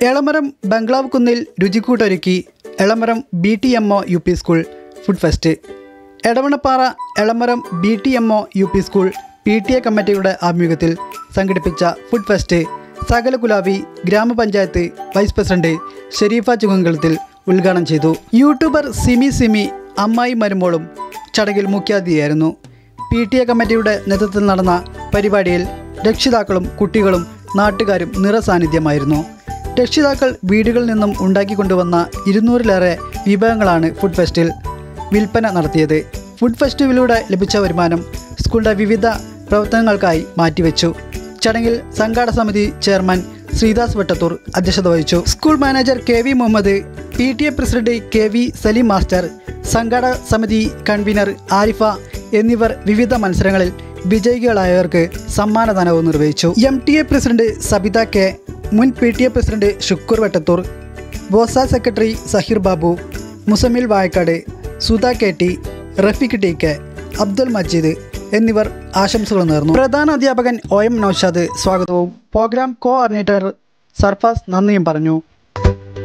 എളമരം ബംഗ്ലാവ് കുന്നിൽ രുചിക്കൂട്ടൊരുക്കി Elamaram B T M O U P school food fest Edavannappara Elamaram B T M O U P school P T A കമ്മിറ്റിയുടെ ആഭിമുഖ്യത്തിൽ സംഘടിപ്പിച്ച food fest സകല ഗുലാബി ഗ്രാമപഞ്ചായത്ത് വൈസ് പ്രസിഡന്റ് ഷെരീഫ ചുങ്കലത്തിൽ ഉദ്ഘാടനം ചെയ്തു യൂട്യൂബർ സിമി സിമി അമ്മായി മരുമോളും ചടങ്ങിൽ മുഖ്യാതിഥിയായിരുന്നു പി ടി എ കമ്മിറ്റിയുടെ നേതൃത്വത്തിൽ നടന്ന പരിപാടിയിൽ രക്ഷിതാക്കളും കുട്ടികളും നാട്ടുകാരും നിറസാന്നിധ്യമായിരുന്നു രക്ഷിതാക്കൾ വീടുകളിൽ നിന്നും ഉണ്ടാക്കിക്കൊണ്ടുവന്ന ഇരുന്നൂറിലേറെ വിഭവങ്ങളാണ് ഫുഡ് ഫെസ്റ്റിൽ വിൽപ്പന നടത്തിയത് ഫുഡ് ഫെസ്റ്റിവലിലൂടെ ലഭിച്ച വരുമാനം സ്കൂളിൻ്റെ വിവിധ പ്രവർത്തനങ്ങൾക്കായി മാറ്റിവെച്ചു ചടങ്ങിൽ സംഘാടക സമിതി ചെയർമാൻ ശ്രീദാസ് വെട്ടത്തൂർ അധ്യക്ഷത വഹിച്ചു school manager K V Muhammad P T A president K V Saleem master സംഘാടക സമിതി കൺവീനർ ആരിഫ എന്നിവർ വിവിധ മത്സരങ്ങളിൽ വിജയികളായവർക്ക് സമ്മാനദാനവും നിർവഹിച്ചു M T A president Sabitha K മുൻ P T A president Shukoor Vettathur ബോസ secretary Saheer Babu Musammil Vayakkad Sudha K T Rafeeq T K Abdul Majeed എന്നിവർ ആശംസകൾ നേർന്നു പ്രധാന അധ്യാപകൻ ഒ എം നൌഷാദ് സ്വാഗതവും പ്രോഗ്രാം കോഓർഡിനേറ്റർ സർഫാസ് നന്ദിയും പറഞ്ഞു